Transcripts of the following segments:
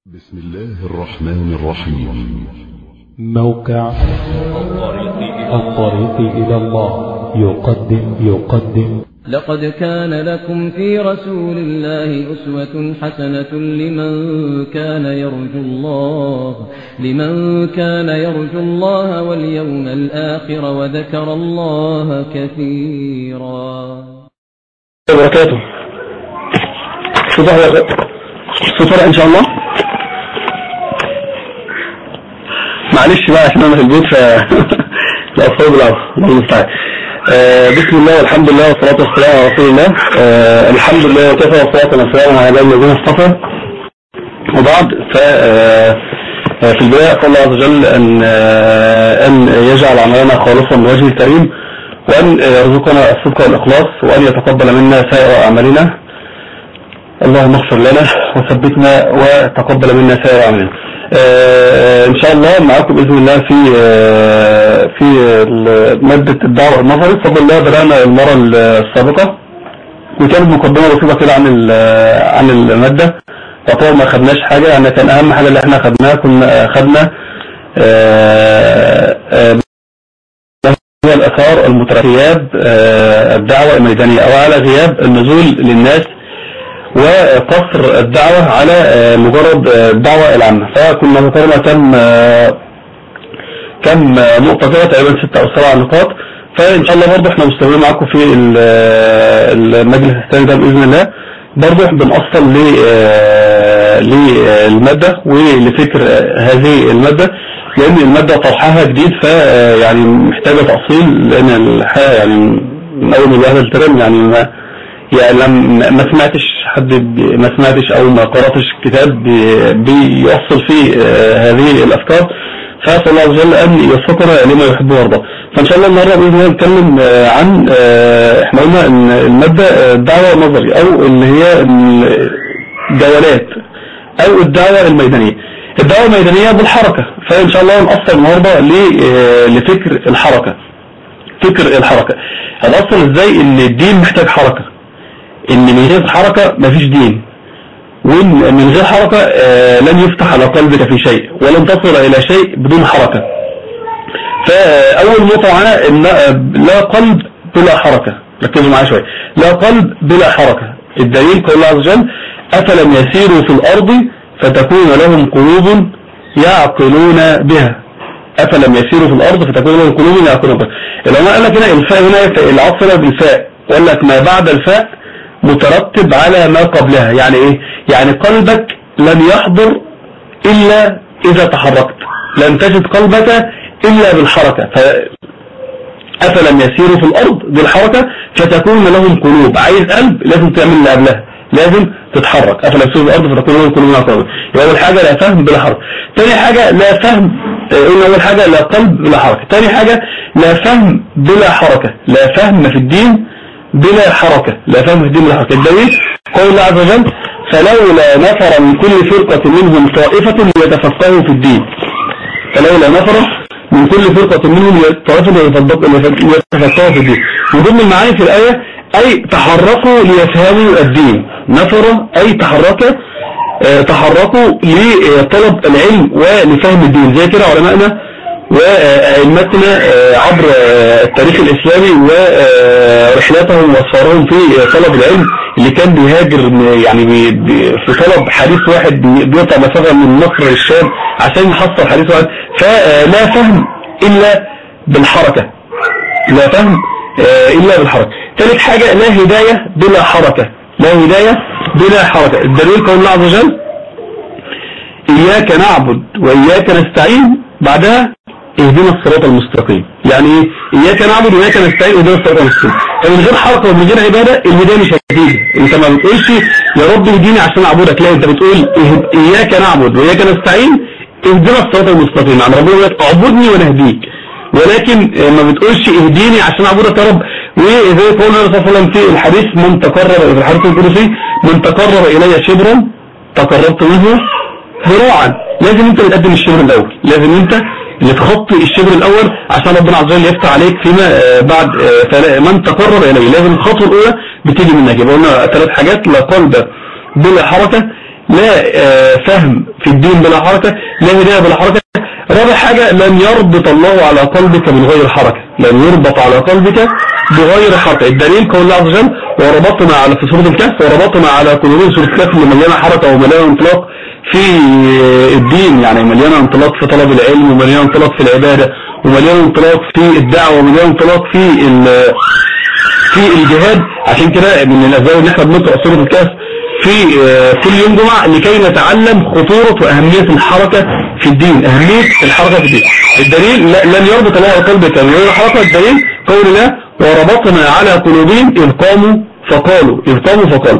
بسم الله الرحمن الرحيم موقع الطريق إلى الله يقدم يقدم لقد كان لكم في رسول الله أسوة حسنة لمن كان يرجو الله لمن كان يرجو الله واليوم الآخر وذكر الله كثيرا وبركاته صوت صوت ان شاء الله معلش بقى عشان انا في البيت ف لا صوت بالعافيه الله المستعان آه، بسم الله والحمد لله والصلاة والسلام على رسول الله آه، الحمد لله وكفى والصلاة والسلام على عباد الذين اصطفى وبعد ف آه، في البداية قال الله عز وجل أن أن يجعل عملنا خالصا لوجهه الكريم وأن يرزقنا الصدق والإخلاص وأن يتقبل منا سائر أعمالنا اللهم اغفر لنا وثبتنا وتقبل منا سائر أعمالنا آه ان شاء الله معاكم باذن الله في آه في ماده الدعوه النظري بفضل الله بدانا المره السابقه وكانت مقدمه بسيطه كده عن عن الماده طبعا ما خدناش حاجه يعني كان اهم حاجه اللي احنا خدناها كنا خدنا آه هو الاثار المترتبات الدعوه الميدانيه او على غياب النزول للناس وقصر الدعوة على مجرد الدعوة العامة فكنا ذكرنا كم كم نقطة كده تقريبا ستة أو سبع نقاط فإن شاء الله برضه احنا مستمرين معاكم في المجلس الثاني ده بإذن الله برضه بنأصل للمادة ولفكر هذه المادة لأن المادة طرحها جديد فيعني محتاجة تأصيل لأن الحقيقة يعني من أول ما الواحد الترم يعني ما يعني لم ما سمعتش حد ما سمعتش او ما قراتش كتاب بيوصل فيه هذه الافكار فاسال الله عز وجل ان يوفقنا لما يحب ويرضى فان شاء الله النهارده باذن الله نتكلم عن احنا قلنا ان الماده الدعوه النظري او اللي هي الجولات او الدعوه الميدانيه الدعوه الميدانيه بالحركه فان شاء الله نأصل النهارده لفكر الحركه فكر الحركه هنأصل ازاي ان الدين محتاج حركه ان من غير حركة مفيش دين وان من غير حركة آه لن يفتح على قلبك في شيء ولن تصل الى شيء بدون حركة فاول نقطة معانا ان لا قلب بلا حركة ركزوا معايا شوية لا قلب بلا حركة الدليل قول الله عز وجل افلم يسيروا في الارض فتكون لهم قلوب يعقلون بها افلم يسيروا في الارض فتكون لهم قلوب يعقلون بها العلماء قال لك هنا الفاء هنا العطف بالفاء قال لك ما بعد الفاء مترتب على ما قبلها يعني ايه يعني قلبك لن يحضر الا اذا تحركت لن تجد قلبك الا بالحركة ف... افلم يسيروا في الارض بالحركة فتكون لهم قلوب عايز قلب لازم تعمل اللي قبلها لازم تتحرك افلم يسيروا في الارض فتكون لهم قلوب قلوب يبقى اول حاجة لا فهم بلا حركة تاني حاجة لا فهم قلنا اول حاجة لا قلب بلا حركة تاني حاجة لا فهم بلا حركة لا فهم في الدين بلا حركة لا فهم الدين بلا حركة الدليل قول الله عز وجل فلولا نفر من كل فرقة منهم طائفة ليتفقهوا في الدين فلولا نفر من كل فرقة منهم طائفة ليتفقهوا في الدين وضمن المعاني في الآية أي تحركوا ليفهموا الدين نفر أي تحرك تحركوا لطلب العلم ولفهم الدين زي كده علمائنا وأئمتنا عبر التاريخ الإسلامي ورحلاتهم وأسفارهم في طلب العلم اللي كان بيهاجر يعني في طلب حديث واحد بيقطع مسافة من مصر للشام عشان يحصل حديث واحد فلا فهم إلا بالحركة لا فهم إلا بالحركة ثالث حاجة لا هداية بلا حركة لا هداية بلا حركة الدليل قول الله عز وجل إياك نعبد وإياك نستعين بعدها اهدنا الصراط المستقيم يعني ايه اياك نعبد واياك نستعين اهدنا الصراط المستقيم فمن غير حركه ومن غير عباده الهدايه مش هتيجي انت ما بتقولش يا رب اهديني عشان اعبدك لا انت بتقول اياك نعبد واياك نستعين اهدنا الصراط المستقيم يعني ربنا يقول اعبدني وانا اهديك ولكن ما بتقولش اهديني عشان اعبدك يا رب وزي قول النبي صلى الله عليه وسلم في الحديث من تقرب في الحديث القدسي من تقرب الي شبرا تقربت منه ذراعا لازم انت اللي تقدم الشبر الاول لازم انت اللي تخطي الشبر الاول عشان ربنا عز وجل يفتح عليك فيما بعد من تقرب اليه لازم الخطوه الاولى بتيجي منك يبقى قلنا ثلاث حاجات لا قلب بلا حركه لا آه، فهم في الدين بلا حركة لا هداية بلا حركة رابع حاجة لن يربط الله على قلبك من غير حركة لن يربط على قلبك بغير حركة الدليل قول الله عز وجل وربطنا على في سورة الكهف وربطنا على قلوبهم سورة الكهف اللي مليانة حركة ومليانة انطلاق في الدين يعني مليانة انطلاق في طلب العلم ومليانة انطلاق في العبادة ومليانة انطلاق في الدعوة ومليانة انطلاق في ال- في الجهاد عشان كده من الأسباب ان احنا بنقرأ سورة الكهف في آه، كل يوم جمعة لكي نتعلم خطورة وأهمية الحركة في الدين أهمية الحركة في الدين الدليل لا- لن يربط الله قلبك من غير حركة الدليل قول الله وربطنا على قلوبهم إذ قاموا فقالوا إذ قاموا فقالوا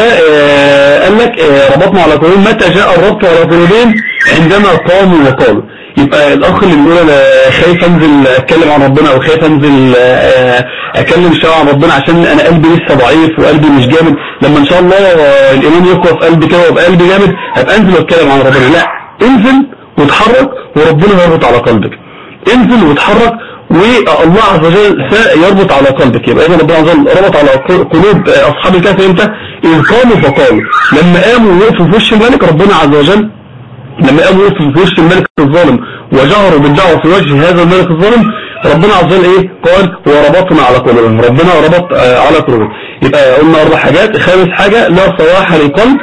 فقال لك آه، ربطنا على قلوبهم متى جاء الربط على قلوبهم عندما قاموا وقالوا يبقى الاخ اللي بيقول انا خايف انزل اتكلم عن ربنا او خايف انزل آه، اكلم شويه عن ربنا عشان انا قلبي لسه ضعيف وقلبي مش جامد لما ان شاء الله آه، الايمان يقوى في قلبي كده ويبقى قلبي جامد هبقى انزل واتكلم عن ربنا لا انزل وتحرك وربنا يربط على قلبك انزل وتحرك والله عز وجل سيربط على قلبك يبقى اذا ربنا عز وجل ربط على قلوب اصحاب الكهف امتى اذ قاموا فقالوا لما قاموا وقفوا في وش الملك ربنا عز وجل لما قاموا وقفوا في وش الملك الظالم وجهروا بالدعوة في وجه هذا الملك الظالم ربنا عز وجل ايه قال وربطنا على قلوبهم ربنا ربط آه، على قلوبهم يبقى قلنا اربع حاجات خامس حاجة لا صلاح للقلب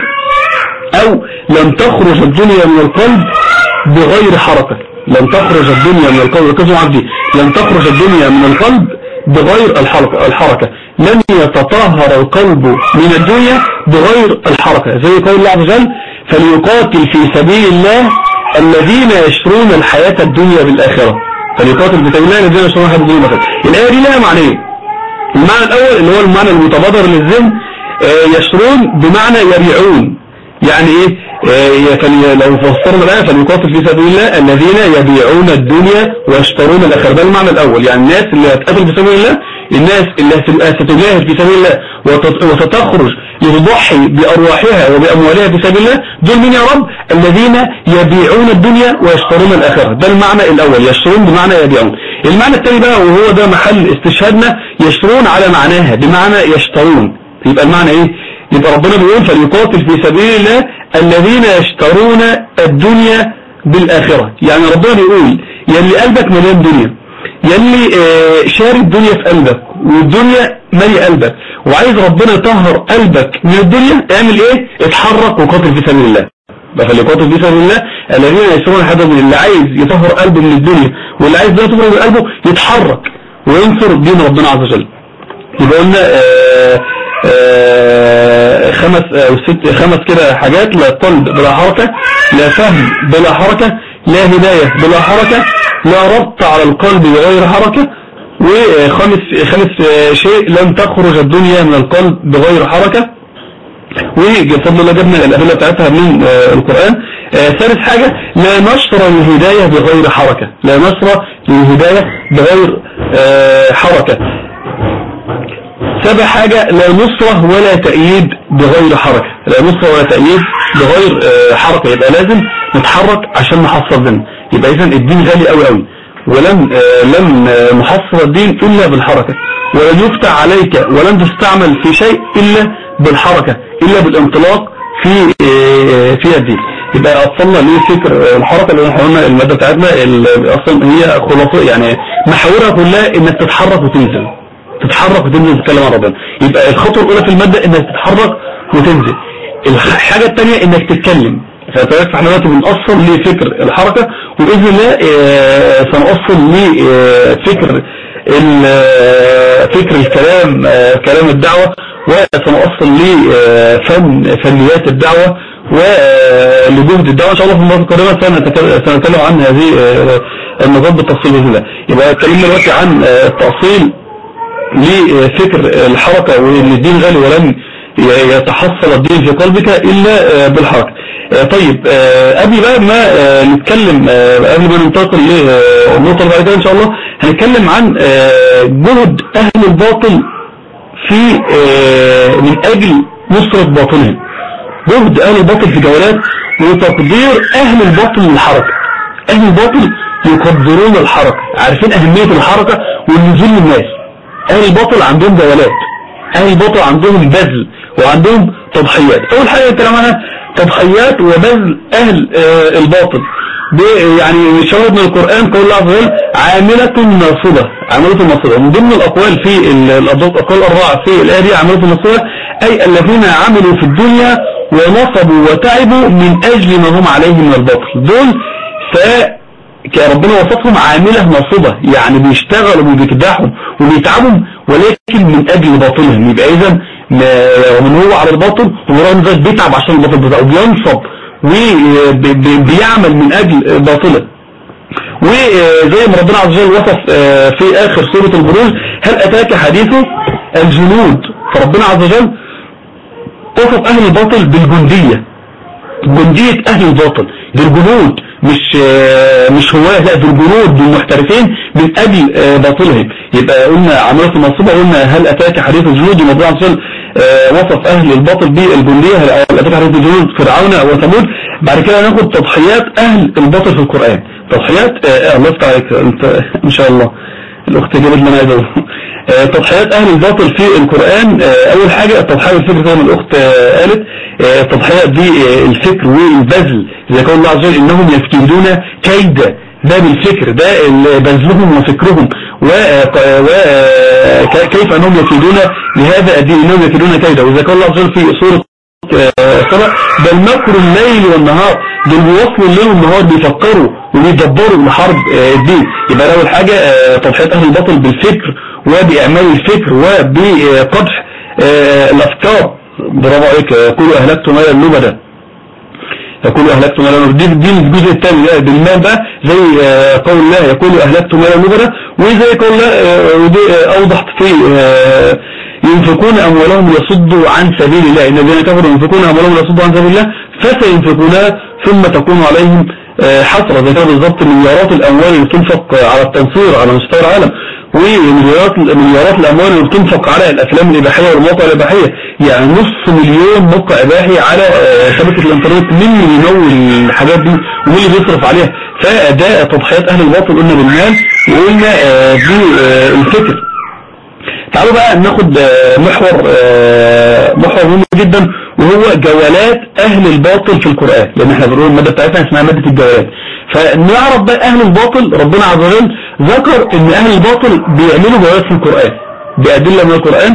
او لم تخرج الدنيا من القلب بغير حركة لم تخرج الدنيا من القلب ركزوا معاك دي لم تخرج الدنيا من القلب بغير الحركة الحركة لن يتطهر القلب من الدنيا بغير الحركة زي قول الله عز وجل فليقاتل في سبيل الله الذين يشترون الحياة الدنيا بالآخرة فليقاتل في سبيل الله الذين يشترون الحياة الدنيا بالآخرة الآية دي لها معنيين المعنى الأول اللي هو المعنى المتبادر للذهن آه، يشترون بمعنى يبيعون يعني ايه آه، فلي- لو فسرنا الآية فليقاتل في سبيل الله الذين يبيعون الدنيا ويشترون الآخرة ده المعنى الأول يعني الناس اللي هتقاتل في سبيل الله الناس اللي هت- هتجاهد في سبيل الله وتت- وستخرج لتضحي بأرواحها وبأموالها في سبيل الله دول مين يا رب الذين يبيعون الدنيا ويشترون الآخرة ده المعنى الأول يشترون بمعنى يبيعون المعنى الثاني بقى وهو ده محل استشهادنا يشترون على معناها بمعنى يشترون يبقى المعنى ايه يبقى ربنا بيقول فليقاتل في سبيل الله الذين يشترون الدنيا بالآخرة يعني ربنا بيقول يلي قلبك مليان دنيا يلي آه، شاري الدنيا في قلبك والدنيا مالي قلبك وعايز ربنا يطهر قلبك من الدنيا اعمل ايه اتحرك وقاتل في سبيل الله بقى فليقاتل في سبيل الله الذين يشترون الحياة من اللي عايز يطهر قلبه من الدنيا واللي عايز ده يطهر من قلبه يتحرك وينصر دين ربنا عز وجل يبقى قلنا آه، آه، خمس آه، ست خمس كده حاجات لا قلب بلا حركة لا فهم بلا حركة لا هداية بلا حركة لا ربط على القلب بغير حركة وخامس خامس آه، شيء لن تخرج الدنيا من القلب بغير حركة وبفضل الله جبنا الأدلة بتاعتها من آه، القرآن آه، ثالث حاجة لا نشر للهداية بغير حركة لا نشر للهداية بغير آه، حركة سابع حاجة لا نصرة ولا تأييد بغير حركة لا نصرة ولا تأييد بغير آه، حركة يبقى لازم نتحرك عشان نحصل دين يبقى إذن الدين غالي قوي قوي ولن آه، لن آه، نحصل الدين إلا بالحركة ولن يفتح عليك ولن تستعمل في شيء إلا بالحركة إلا بالانطلاق في آه، في الدين يبقى أصلنا لفكر آه، الحركة اللي احنا قلنا المادة بتاعتنا ال- أصلا هي خلاصة يعني محاورها كلها إنك تتحرك وتنزل تتحرك وتنزل تتكلم عن ربنا يبقى الخطوة الأولى في المادة إنك تتحرك وتنزل الحاجة الثانية إنك تتكلم فطريقة احنا دلوقتي بنأصل لفكر الحركة وبإذن الله آه، سنأصل لفكر ال- آه، فكر الكلام آه، كلام الدعوة وسنأصل لفن فنيات الدعوة ولجهد الدعوة إن شاء الله في المرة القادمة سنتكلم سنتكلم عن هذه آه، النقاط بالتفصيل بإذن الله يبقى اتكلمنا دلوقتي عن آه، التأصيل لفكر الحركة وان الدين غالي ولن يتحصل الدين في قلبك الا بالحركة طيب قبل بقى ما نتكلم قبل ما ننتقل للنقطة اللي بعد كده ان شاء الله هنتكلم عن جهد اهل الباطل في من اجل نصرة باطلهم جهد اهل الباطل في جولات وتقدير اهل الباطل للحركة اهل الباطل يقدرون الحركة عارفين اهمية الحركة والنزول للناس اهل الباطل عندهم جولات اهل الباطل عندهم بذل وعندهم تضحيات اول حاجه الكلام عنها تضحيات وبذل اهل آه، الباطل ب- يعني شاهد من القرآن قول الله عز وجل عاملة ناصبة عاملة ناصبة من ضمن الأقوال في ال- الأقوال الأربعة في الآية دي عاملة ناصبة أي الذين عملوا في الدنيا ونصبوا وتعبوا من أجل ما هم عليه من الباطل دول ف ربنا وصفهم عاملة ناصبة يعني بيشتغلوا وبيكدحوا وبيتعبوا ولكن من أجل باطلهم يبقى إذا ما- ومن هو على الباطل ورغم ذلك بيتعب عشان الباطل بتاعه بينصب وبيعمل من أجل باطله وزي ما ربنا عز وجل وصف آه، في آخر سورة البروج هل أتاك حديثه الجنود فربنا عز وجل وصف أهل الباطل بالجندية جندية أهل الباطل دول جنود مش آه، مش هواه لا دول جنود دول محترفين من أجل آه، باطلهم يبقى قلنا عملية المنصوبة قلنا هل أتاك حديث الجنود وربنا عز وجل آه، وصف أهل الباطل بالجندية هل أتاك حديث الجنود فرعون وثمود بعد كده هناخد تضحيات أهل الباطل في القرآن تضحيات آه، الله يفتح عليك أنت إن شاء الله الأخت جابت لنا عايز أقول. آه، تضحيات أهل الباطل في القرآن آه، أول حاجة التضحية بالفكر زي ما الأخت آه، قالت آه، التضحية بالفكر والبذل زي قول الله عز وجل إنهم يفتدون كيدا ده بالفكر ده ال- بذلهم وفكرهم وكيف أنهم يكيدون لهذا الدين إنهم يكيدون كيدا وزي قول الله عز وجل في سورة سبق بل مكر الليل والنهار دول بيوصلوا الليل والنهار بيفكروا وبيدبروا لحرب آه، الدين يبقى أول حاجة آه، تضحية أهل الباطل بالفكر وبإعمال الفكر وبقدح آه، الأفكار برافو عليك آه، كلوا أهلكتم مالا اللبدا يقول أهلكتم مالا لبدا دي دي الجزء الثاني ده بالمال بقى زي آه، قول الله يقول أهلكتم مالا لبدا وزي قول الله آه، ودي آه، أوضح في آه، ينفقون أموالهم ليصدوا عن سبيل الله إن الذين كفروا ينفقون أموالهم ليصدوا عن سبيل الله فسينفقونها ثم تكون عليهم آه، حسرة زي كده بالظبط مليارات الأموال اللي بتنفق على التنصير على مستوى العالم ومليارات مليارات الأموال اللي بتنفق على الأفلام الإباحية والمواقع الإباحية يعني نص مليون موقع إباحي على آه، شبكة الإنترنت مين اللي يمول الحاجات دي ومين اللي بيصرف عليها فده تضحيات أهل الباطل قلنا بالمال وقلنا آه، دي آه، الفكر تعالوا بقى ناخد آه، محور آه، محور مهم جدا وهو جولات اهل الباطل في القرآن لان احنا بنقول المادة بتاعتنا اسمها مادة الجولات فنعرف بقى اهل الباطل ربنا عز وجل ذكر ان اهل الباطل بيعملوا جولات في القرآن بأدلة من القرآن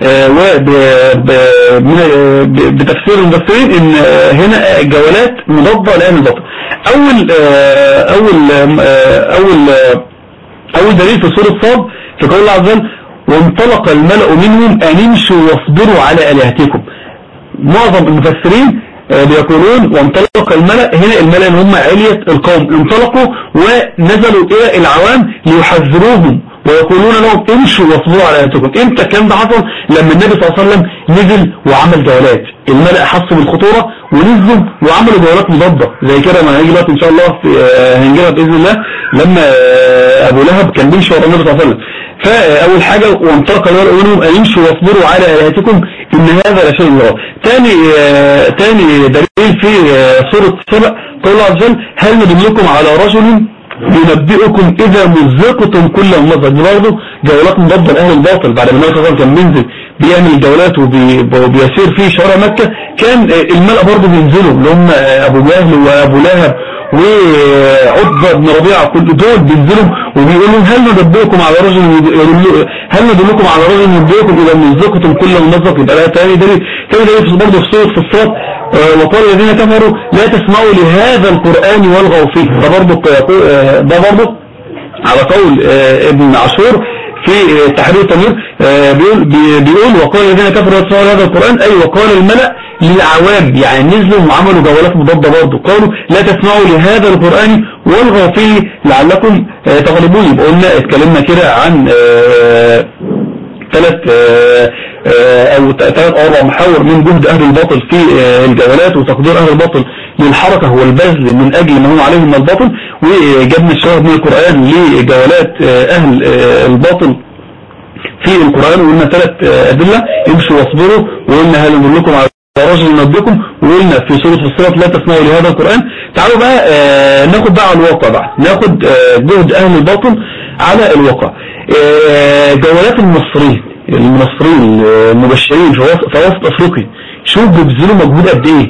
وبتفسير المفسرين ان آه، هنا جولات مضادة لأهل الباطل اول آه، اول آه، اول آه، اول دليل في سورة صاد في قول الله عز وجل وانطلق الملأ منهم ان امشوا واصبروا على الهتكم معظم المفسرين آه، بيقولون وانطلق الملأ هنا الملأ اللي هم علية القوم انطلقوا ونزلوا الى العوام ليحذروهم ويقولون لهم امشوا واصبروا على الهتكم امتى الكلام ده حصل لما النبي صلى الله عليه وسلم نزل وعمل جولات الملأ حسوا بالخطورة ونزلوا وعملوا جولات مضادة زي كده ما هيجي دلوقتي ان شاء الله في آه، هنجيبها باذن الله لما آه، ابو لهب كان بيمشي ورا النبي صلى الله عليه وسلم فاول حاجه وانطلق الملأ منهم ان يمشوا واصبروا على الهتكم ان هذا لشيء يرى تاني آه، تاني دليل في آه، سوره سبأ قال الله عز وجل هل ندلكم على رجل ينبئكم اذا مزقتم كل ممزق دي برضه جولات مضادة لاهل الباطل بعد ما النبي صلى الله عليه وسلم كان بينزل بيعمل جولات وبي- وبيسير في شوارع مكة كان آه، الملأ برضه بينزلوا اللي هم آه، ابو جهل وابو لهب وعتبة بن ربيعة كل دول بينزلوا وبيقولوا هل ندلكم على رجل يدل- هل ندلكم على رجل ينبئكم اذا مزقتم كل ممزق يبقى ده تاني دليل تاني دليل برضه في سورة في الصراط آه، وقال الذين كفروا لا تسمعوا لهذا القرآن والغوا فيه ده برضه آه، ده برضه على قول آه، ابن عاشور في آه، تحرير التنوير آه، بيقول بي- بيقول وقال الذين كفروا لا تسمعوا لهذا القرآن أي وقال الملأ للعوام يعني نزلوا وعملوا جولات مضادة برضه قالوا لا تسمعوا لهذا القرآن والغوا فيه لعلكم آه، تغلبون يبقى قلنا اتكلمنا كده عن آه، ثلاث آه، آه، او ثلاث او اربع محاور من جهد اهل الباطل في آه، الجولات وتقدير اهل الباطل للحركة والبذل من اجل ما هو عليه من الباطل وجبنا الشاهد من القرآن لجولات آه، اهل آه، الباطل في القرآن وقلنا ثلاث آه، ادلة امشوا واصبروا وقلنا هل ندلكم على رجل ينبئكم وقلنا في سورة الصلاة لا تسمعوا لهذا القرآن تعالوا بقى آه، ناخد بقى على الواقع بقى ناخد آه، جهد اهل الباطل على الواقع آه، جولات المصريين المنصرين المبشرين في وسط في وسط افريقيا شوف بيبذلوا مجهود قد ايه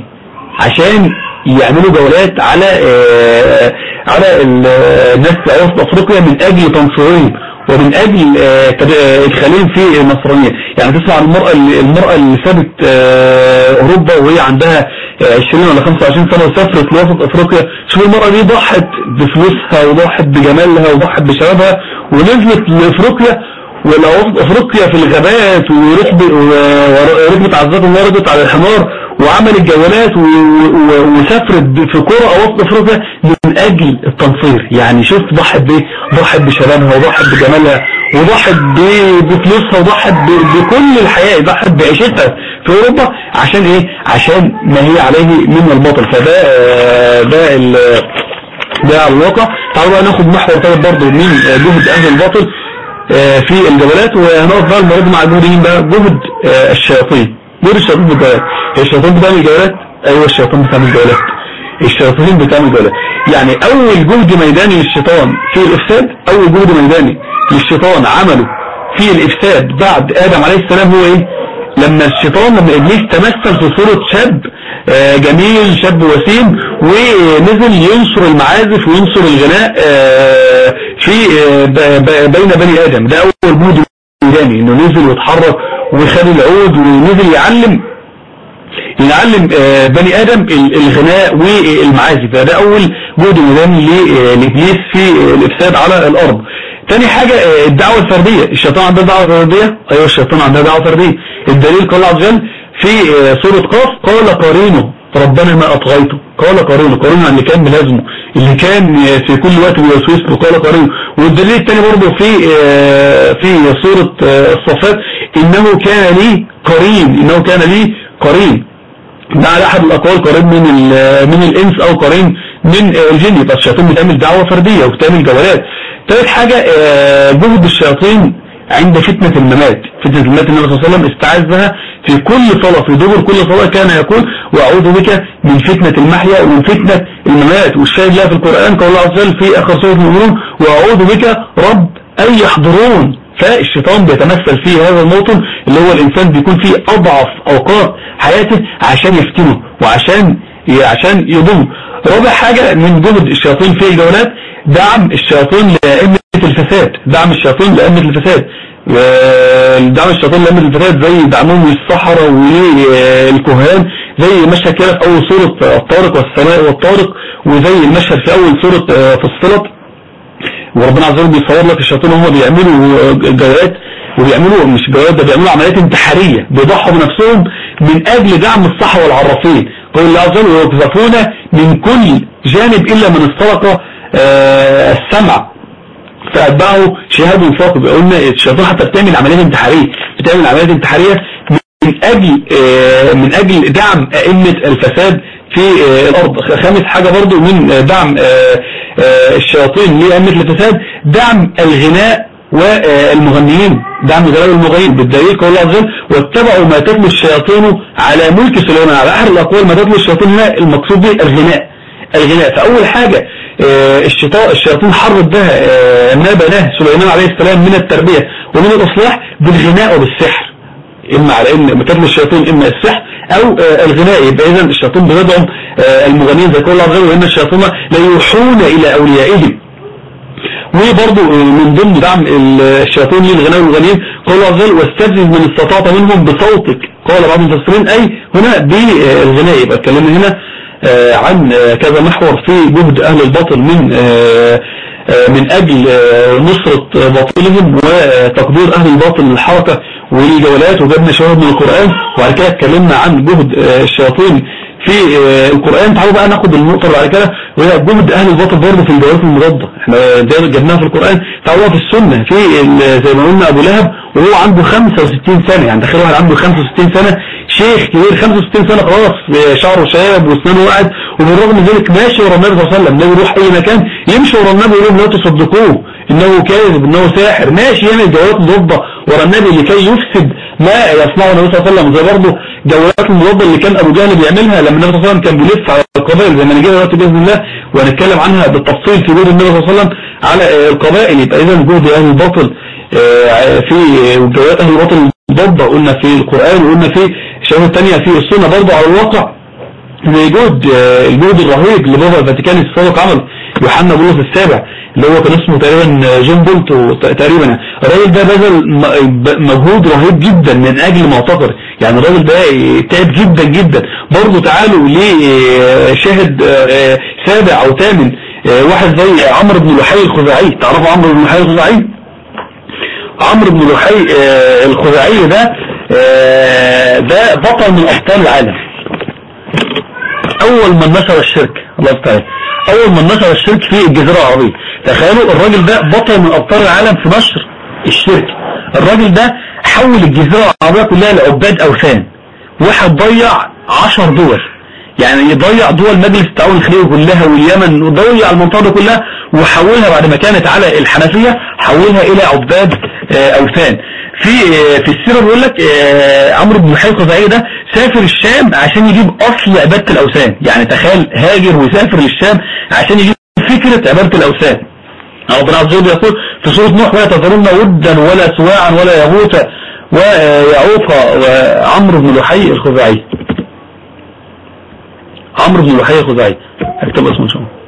عشان يعملوا جولات على آه، على ال- الناس في اوسط افريقيا من اجل تنصيرهم ومن اجل آه، تب- آه، ادخالهم في النصرانيه يعني تسمع عن المراه اللي المراه اللي سابت آه، اوروبا وهي عندها آه، 20 ولا 25 سنه وسافرت لوسط افريقيا شوف المراه دي ضحت بفلوسها وضحت بجمالها وضحت بشبابها ونزلت لافريقيا ولو وسط افريقيا في الغابات وركب وركبت عزات الله ركبت على الحمار وعملت جولات و- و- وسافرت في قرى وسط افريقيا من اجل التنصير يعني شوف ضحت بايه ضحت بشبابها وضحت بجمالها وضحت ب- بفلوسها وضحت ب- بكل الحياة ضحت بعيشتها في اوروبا عشان ايه عشان ما هي عليه من الباطل فده آه، ده ال- ده على الواقع تعالوا بقى ناخد محور ثالث برضه من جهد اهل الباطل آه، في الجولات وهنقف بقى المرة دي مع جهد مين بقى جهد آه، الشياطين جهد الشياطين في الجولات الشياطين بتعمل جولات ايوه الشياطين بتعمل جولات الشياطين بتعمل جولات يعني اول جهد ميداني للشيطان في الافساد اول جهد ميداني للشيطان عمله في الافساد بعد ادم عليه السلام هو ايه لما الشيطان لما ابليس تمثل في صورة شاب آه، جميل شاب وسيم ونزل ينصر المعازف وينصر الغناء آه، في آه، ب- ب- بين بني ادم ده اول جهد ميداني انه نزل واتحرك وخد العود ونزل يعلم يعلم آه، بني ادم ال- الغناء والمعازف ده اول جهد ميداني ل- آه، لابليس في آه، الافساد على الارض تاني حاجة آه، الدعوة الفردية الشيطان عنده دعوة فردية ايوه الشيطان عنده دعوة فردية الدليل قال الله عز وجل في آه، سورة قاف قال قرينه ربنا ما اطغيته قال قرينه قرينه اللي كان ملازمه اللي كان آه، في كل وقت بيوسوس له قال قرينه والدليل التاني برضه في آه، في سورة آه، الصفات انه كان لي قرين انه كان لي قرين ده على احد الاقوال قريب من ال- من الانس او قرين من آه، الجن يبقى الشياطين بتعمل دعوه فرديه وبتعمل جولات ثالث حاجه آه، جهد الشياطين عند فتنة الممات فتنة الممات النبي صلى الله عليه وسلم استعاذها في كل صلاة في دبر كل صلاة كان يقول وأعوذ بك من فتنة المحيا ومن فتنة الممات والشاهد لها في القرآن قال الله عز وجل في آخر سورة المؤمنون وأعوذ بك رب أن يحضرون فالشيطان بيتمثل في هذا الموطن اللي هو الإنسان بيكون فيه أضعف أوقات حياته عشان يفتنه وعشان عشان يضم رابع حاجة من جهد الشياطين في الجولات دعم الشياطين لأئمة الفساد دعم الشياطين لأئمة الفساد دعم الشياطين لأئمة الفساد زي دعمهم للسحرة والكهان زي مشهد كده في أول سورة الطارق والسماء والطارق وزي المشهد في أول سورة فصلت وربنا عز وجل بيصور لك الشياطين وهم بيعملوا جولات وبيعملوا مش جولات ده بيعملوا عمليات انتحارية بيضحوا بنفسهم من أجل دعم الصحة والعرافين قول الله عز وجل ويقذفون من كل جانب إلا من استرق آه السمع فأتبعه شهاب ثاقب قلنا الشيطان حتى بتعمل عمليات انتحارية بتعمل عمليات انتحارية من أجل آه من أجل دعم أئمة الفساد في آه الأرض خامس حاجة برضو من دعم الشياطين لأئمة الفساد دعم الغناء والمغنيين دعم الغناء والمغنيين بالدليل قول الله عز وجل واتبعوا ما تتلو الشياطين على ملك سليمان على أحد الأقوال ما تتلو الشياطين هنا المقصود به الغناء الغناء فأول حاجة الشيطان الشياطين حرت بها ما بناه سليمان عليه السلام من التربية ومن الإصلاح بالغناء وبالسحر إما على إن متابع الشياطين إما السحر أو الغناء يبقى إذا الشياطين بيدعم المغنيين زي كل الله عز وجل وإن الشياطين ليوحون إلى أوليائهم وبرضه من ضمن دعم الشياطين للغناء والمغنيين قال الله عز وجل واستفزز من استطعت منهم بصوتك قال بعض المفسرين أي هنا بالغناء يبقى اتكلمنا هنا عن كذا محور في جهد أهل الباطل من من أجل نصرة باطلهم وتقدير أهل الباطل للحركة والجولات وجبنا شواهد من القرآن وبعد كده اتكلمنا عن جهد الشياطين في القرآن تعالوا بقى ناخد النقطة اللي بعد كده وهي جهد أهل الباطل برضه في الجولات المضادة احنا ده جبناها في القرآن تعالوا في السنة في زي ما قلنا أبو لهب وهو عنده 65 سنة يعني تخيل واحد عنده 65 سنة شيخ كبير 65 سنة خلاص شعره شاب واسنانه قاعد وبالرغم من ذلك ماشي ورا النبي صلى الله عليه وسلم النبي يروح أي مكان يمشي ورا النبي يقول لهم لا تصدقوه انه كاذب انه ساحر ماشي يعمل جولات مضادة ورا النبي لكي يفسد ما يصنعه النبي صلى الله عليه وسلم زي برضه جولات المضادة اللي كان ابو جهل بيعملها لما النبي صلى الله عليه وسلم كان بيلف على القبائل زي ما نجي دلوقتي باذن الله وهنتكلم عنها بالتفصيل في جهد النبي صلى الله عليه وسلم على القبائل يبقى اذا جهد اهل الباطل في جولات اهل الباطل المضادة قلنا في القرآن وقلنا في الشباب الثانية في السنة برضه على الواقع زي جهد آه، الجهد الرهيب اللي بابا الفاتيكان السابق عمل يوحنا بولس السابع اللي هو كان اسمه تقريبا جون بولت تقريبا الراجل ده بذل م- ب- مجهود رهيب جدا من اجل معتقد يعني الراجل ده تعب جدا جدا برضه تعالوا لشاهد سابع او ثامن آه، واحد زي عمرو بن لحي الخزاعي تعرفوا عمرو بن لحي الخزاعي عمرو بن لحي آه، الخزاعي ده آه، ده بطل من ابطال العالم اول من نشر الشرك الله تعالى اول من نشر الشرك في الجزيرة العربية تخيلوا الراجل ده بطل من ابطال العالم في نشر الشرك الراجل ده حول الجزيرة العربية كلها لعباد اوثان واحد ضيع عشر دول يعني يضيع دول مجلس التعاون الخليجي كلها واليمن وضيع المنطقة دي كلها وحولها بعد ما كانت على الحنفية حولها الى عباد آه، اوثان في آه، في السيرة بيقول لك آه، عمرو بن الحي الخزاعي ده سافر الشام عشان يجيب اصل عبادة الاوثان يعني تخيل هاجر وسافر للشام عشان يجيب فكرة عبادة الاوثان ربنا عز وجل يقول في سورة نوح ولا تذرن ودا ولا سواعا ولا يغوث ويعوق وعمرو بن لحي الخزاعي عمرو بن لحي الخزاعي اكتب اسمه ان شاء الله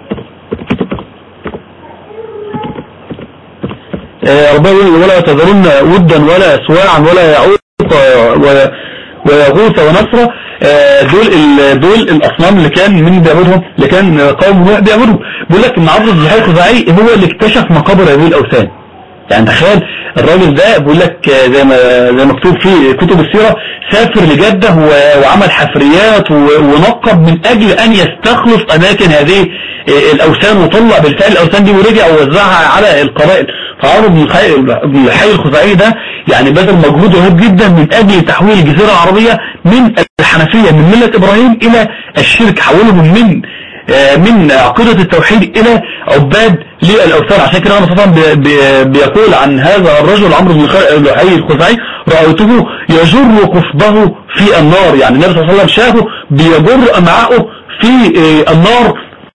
آه، ربنا يقول ولا تذرن ودا ولا سواعا ولا يعوق و- ويغوث ونصر آه، دول ال- دول الاصنام اللي كان من بيعبدهم اللي كان قوم نوح بيعبدهم بيقول لك ان عمرو بن لحي الخزاعي هو اللي اكتشف مقابر هذه الاوثان يعني تخيل الراجل ده بيقول لك آه، زي ما زي ما مكتوب في كتب السيرة سافر لجدة و- وعمل حفريات و- ونقب من اجل ان يستخلص اماكن هذه آه، الاوثان وطلع بالفعل الاوثان دي ورجع ووزعها على القبائل فعمرو بن الحي بن الحي الخزاعي ده يعني بذل مجهود رهيب جدا من اجل تحويل الجزيرة العربية من الحنفية من ملة ابراهيم الى الشرك حولهم من آه، من عقيدة التوحيد الى عباد للاوثان عشان كده انا طبعا بي- بي- بيقول عن هذا الرجل عمرو بن الخ- لحي الخزاعي رأيته يجر قصبه في النار يعني النبي صلى الله عليه وسلم شافه بيجر امعاءه في آه، النار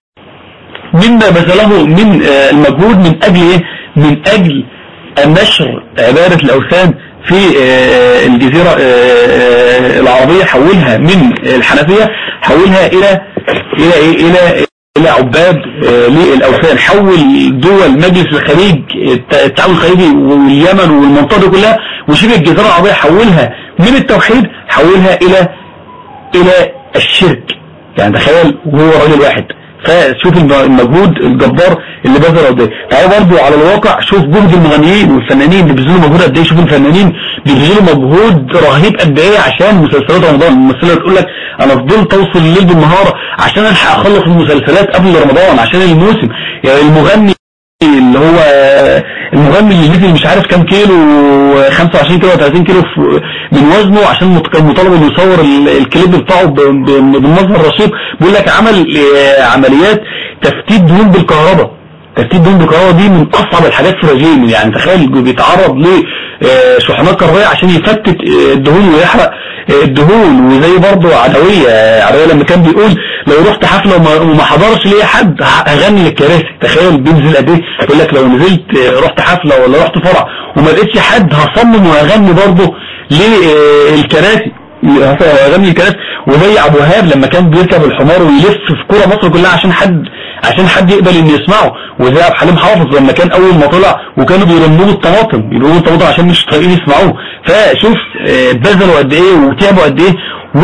مما بذله من آه، المجهود من اجل ايه من اجل النشر عبادة الاوثان في آه، الجزيرة آه، آه، العربية حولها من الحنفية حولها الى الى ايه الى الى عباد آه، للاوثان حول دول مجلس الخليج الت- التعاون الخليجي واليمن والمنطقة دي كلها وشبه الجزيرة العربية حولها من التوحيد حولها الى الى الشرك يعني تخيل وهو راجل واحد فشوف الم- المجهود الجبار اللي بذله قد ايه تعالى برضه على الواقع شوف جهد المغنيين والفنانين اللي بيبذلوا مجهود قد ايه شوف الفنانين بيبذلوا مجهود رهيب قد ايه عشان مسلسلات رمضان الممثله تقول لك انا فضلت اوصل الليل بالنهار عشان الحق اخلص المسلسلات قبل رمضان عشان الموسم يعني المغني اللي هو المغني اللي نزل مش عارف كام كيلو 25 كيلو 30 كيلو في- من وزنه عشان مت- كان مطالب انه يصور ال- الكليب بتاعه ب- ب- بالمظهر رشيق بيقول لك عمل آه، عمليات تفتيت دهون بالكهرباء تفتيت دهون بالكهرباء دي من اصعب الحاجات في الرجيم يعني تخيل بيتعرض لشحنات كهربائيه عشان يفتت آه، الدهون ويحرق آه، الدهون وزي برضه عدويه آه، عدويه لما كان بيقول لو رحت حفله وما- وما حضرش ليا حد ه- هغني للكراسي تخيل بينزل قد ايه يقول لك لو نزلت آه، رحت حفله ولا رحت فرع وما لقيتش حد هصمم وهغني برضه للكراسي اغني الكراسي وزي ابو وهاب لما كان بيركب الحمار ويلف في كوره مصر كلها عشان حد عشان حد يقبل ان يسمعه وزي عبد الحليم حافظ لما كان اول ما طلع وكانوا بيرنوا له الطماطم بيرنوا الطماطم عشان مش طايقين يسمعوه فشوف آه، بذلوا قد ايه وتعبوا قد ايه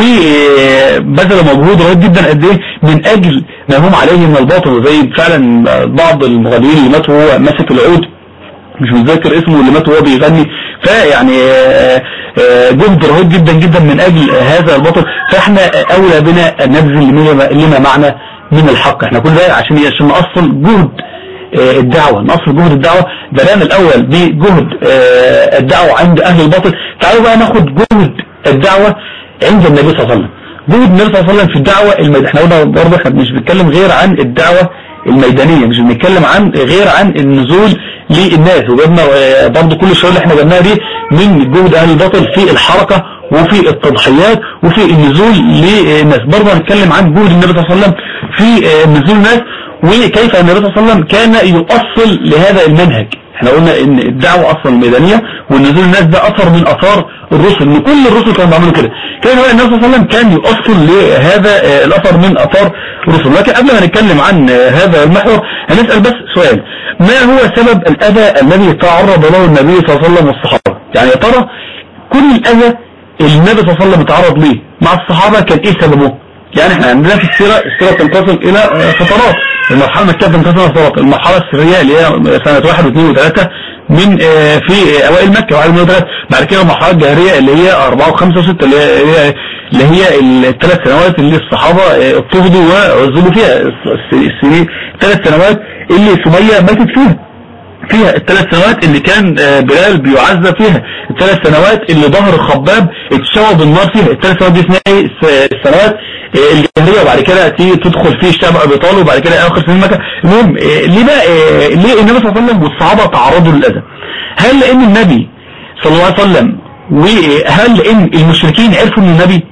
وبذلوا مجهود رهيب جدا قد ايه من اجل ما هم عليه من الباطل وزي فعلا بعض المغنيين اللي ماتوا وهو ماسك العود مش متذكر اسمه اللي مات وهو بيغني فيعني آه، آه، جهد رهيب جدا جدا من اجل هذا البطل فاحنا اولى بنا ان نبذل لما لما معنى من الحق احنا كل ده عشان عشان نأصل جهد آه، الدعوة نأصل جهد الدعوة بدأنا الاول بجهد آه، الدعوة عند اهل الباطل تعالوا بقى ناخد جهد الدعوة عند النبي صلى الله عليه وسلم جهد النبي صلى الله عليه وسلم في الدعوة الميدانية احنا قلنا برضه احنا مش بنتكلم غير عن الدعوة الميدانية مش بنتكلم عن غير عن النزول للناس وجبنا آه، برضه كل الشغل اللي احنا جبناها دي من جهد اهل الباطل في الحركة وفي التضحيات وفي النزول للناس برضه هنتكلم عن جهد النبي صلى الله عليه وسلم في آه، نزول الناس وكيف النبي صلى الله عليه وسلم كان يؤصل لهذا المنهج احنا قلنا ان الدعوة اصلا الميدانية والنزول الناس ده اثر من اثار الرسل ان كل الرسل كانوا بيعملوا كده كان هو النبي صلى الله عليه وسلم كان يؤصل لهذا آه، الاثر من اثار الرسل لكن قبل ما نتكلم عن آه، هذا المحور هنسأل بس سؤال ما هو سبب الاذى الذي تعرض له النبي صلى الله عليه وسلم والصحابة يعني يا ترى كل الاذى اللي النبي صلى الله عليه وسلم تعرض ليه مع الصحابة كان ايه سببه يعني احنا عندنا في السيرة السيرة تنقسم الى آه، فترات المرحلة المكية تنقسم الى فترات المرحلة السرية اللي هي سنة واحد واثنين وثلاثة من آه، في آه، اوائل مكة واحد واثنين وثلاثة بعد كده المرحلة الجاهرية اللي هي اربعة وخمسة وستة اللي هي اللي هي- اللي هي الثلاث سنوات اللي الصحابة آه، اضطهدوا وعزلوا فيها الس- السنين الثلاث سنوات اللي سمية ماتت فيها فيها الثلاث سنوات اللي كان آه، بلال بيعذب فيها الثلاث سنوات اللي ظهر خباب اتشوى بالنار فيها الثلاث سنوات دي اسمها ايه الس- السنوات آه، الجاهلية وبعد كده تيجي تدخل فيه الشعب ابي طالب وبعد كده اخر سنين مكة المهم آه، ليه بقى آه، ليه النبي صلى الله عليه وسلم والصحابة تعرضوا للاذى هل لان النبي صلى الله عليه وسلم وهل لان المشركين عرفوا ان النبي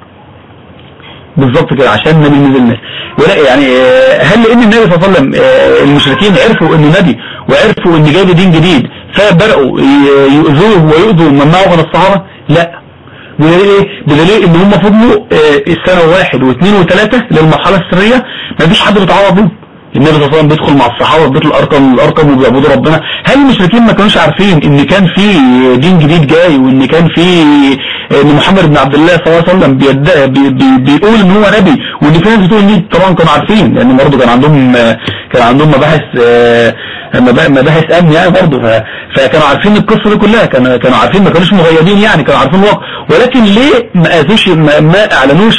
بالظبط كده عشان النبي نزل الناس ولا يعني آه، هل لان النبي صلى الله عليه وسلم آه، المشركين عرفوا انه نبي وعرفوا ان جاي دين جديد فبداوا ي- يؤذوه ويؤذوا من معه من الصحابه لا بدليل ايه بدليل ان هم فضلوا آه، السنه واحد واثنين وثلاثه للمرحله السريه ما فيش حد بيتعرض لهم النبي صلى الله عليه وسلم بيدخل مع الصحابه في بيت الارقم الارقم وبيعبدوا ربنا هل المشركين ما كانوش عارفين ان كان في دين جديد جاي وان كان في ان محمد بن عبد الله صلى الله عليه وسلم بيدعي بي بي بيقول ان هو نبي وان في ناس بتقول ان طبعا كانوا عارفين لان برضه كان عندهم كان عندهم مباحث آه، مبا- مباحث امن يعني برضه ف- فكانوا عارفين القصه دي كلها كانوا كانوا عارفين ما كانوش مغيبين يعني كانوا عارفين الواقع ولكن ليه ما اذوش ما, ما اعلنوش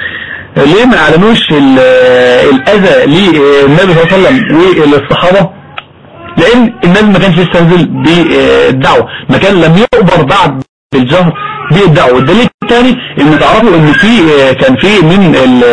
ليه ما اعلنوش ال- الاذى للنبي صلى الله عليه وسلم وللصحابه لان النبي ما كانش يستنزل بالدعوة ما كان لم يؤبر بعد بالجهر بالدعوة والدليل الثاني ان تعرفوا ان في كان في من ال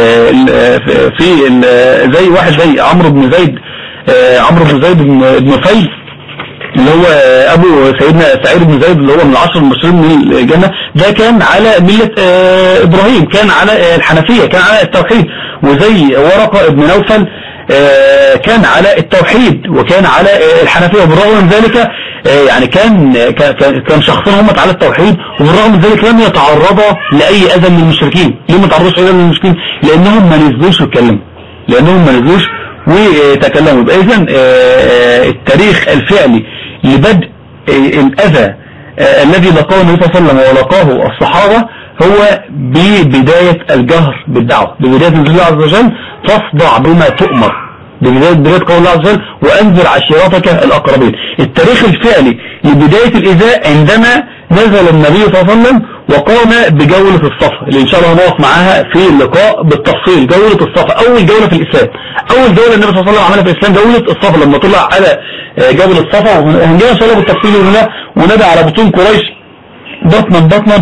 ال في ال زي واحد زي عمرو بن زيد آه، عمرو بن زيد بن بن نفيل اللي هو ابو سيدنا سعيد بن زيد اللي هو من العشر المبشرين من الجنة ده كان على ملة آه، ابراهيم كان على آه، الحنفية كان على التوحيد وزي ورقة ابن نوفل آه، كان على التوحيد وكان على آه، الحنفية وبالرغم من ذلك آه، يعني كان كان- كان كان شخصين هم على التوحيد وبالرغم من ذلك لم يتعرضا لأي أذى من المشركين ليه ما تعرضوش لأي أذى من المشركين لأنهم ما نزلوش واتكلموا لأنهم ما نزلوش وتكلموا يبقى إذن آه، التاريخ الفعلي لبدء آه، الأذى آه، الذي لقاه النبي صلى الله عليه وسلم ولقاه الصحابة هو ببداية الجهر بالدعوة ببداية نزول الله عز وجل فاصدع بما تؤمر ببداية بداية قول الله عز وجل وأنذر عشيرتك الأقربين التاريخ الفعلي لبداية الإذاء عندما نزل النبي صلى الله عليه وسلم وقام بجولة الصفا اللي إن شاء الله هنقف معاها في اللقاء بالتفصيل جولة الصفا أول جولة في الإسلام أول جولة النبي صلى الله عليه وسلم عملها في الإسلام جولة الصفا لما طلع على آه، جبل الصفا وهنجيها إن شاء الله بالتفصيل هنا ونادى على بطون قريش بطنا بطنا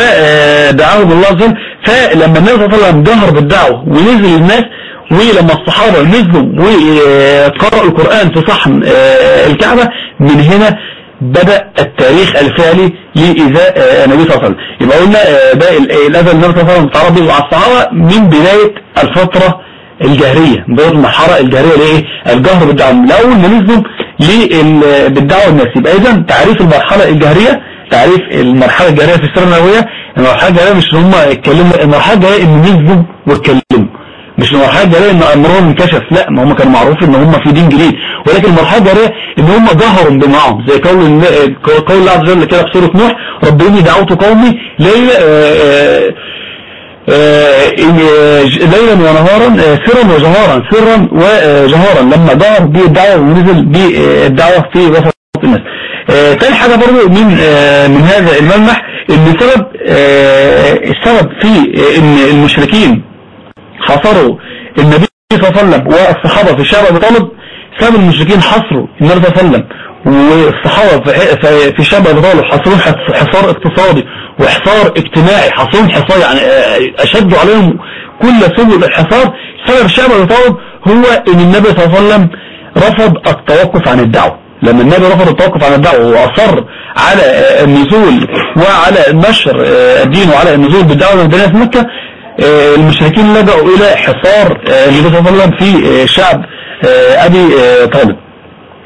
ودعاه بالله عز وجل فلما النبي صلى الله عليه وسلم جهر بالدعوة ونزل الناس ولما الصحابة نزلوا وقرأوا القرآن في صحن آه، الكعبة من هنا بدأ التاريخ الفعلي لإذاء آه، النبي صلى الله عليه وسلم يبقى قلنا آه، ده ال- الأذى النبي صلى الله عليه وسلم تعرض له على الصحابة من بداية الفترة الجهرية بداية المرحلة الجهرية لإيه؟ الجهر بالدعوة من أول ما نزلوا لل- بالدعوة الناس يبقى إذا تعريف المرحلة الجهرية تعريف المرحلة الجارية في السيرة النبوية المرحلة الجارية مش ان هم اتكلموا المرحلة الجارية ان نزلوا واتكلموا مش المرحلة الجارية ان امرهم انكشف لا ما هم كانوا معروف ان هم في دين جديد ولكن المرحلة الجارية ان هم ظهروا بمعهم زي قول الله- قول الله عز وجل كده في سورة نوح رب اني دعوت قومي ليلة آه، آه، آه، ليلا ونهارا آه، سرا وجهارا سرا وجهارا لما ظهر بالدعوة ونزل بالدعوة في وسط الناس آه، تاني حاجة برضو من آه، من هذا الملمح ان سبب آه، السبب في آه، ان المشركين حصروا النبي صلى الله عليه وسلم والصحابة في شعب ابي طالب سبب المشركين حصروا النبي صلى الله عليه وسلم والصحابة في- في- في شعب ابي طالب حصروا حص- حصار اقتصادي وحصار اجتماعي حصروا حصار يعني آه، اشدوا عليهم كل سبل الحصار سبب شعب ابي طالب هو ان النبي صلى الله عليه وسلم رفض التوقف عن الدعوة لما النبي رفض التوقف عن الدعوة وأصر على آه، النزول وعلى نشر آه، الدين وعلى النزول بالدعوة المدنية في مكة آه، المشركين لجأوا إلى حصار آه، النبي صلى الله عليه وسلم في آه، شعب آه، أبي آه، طالب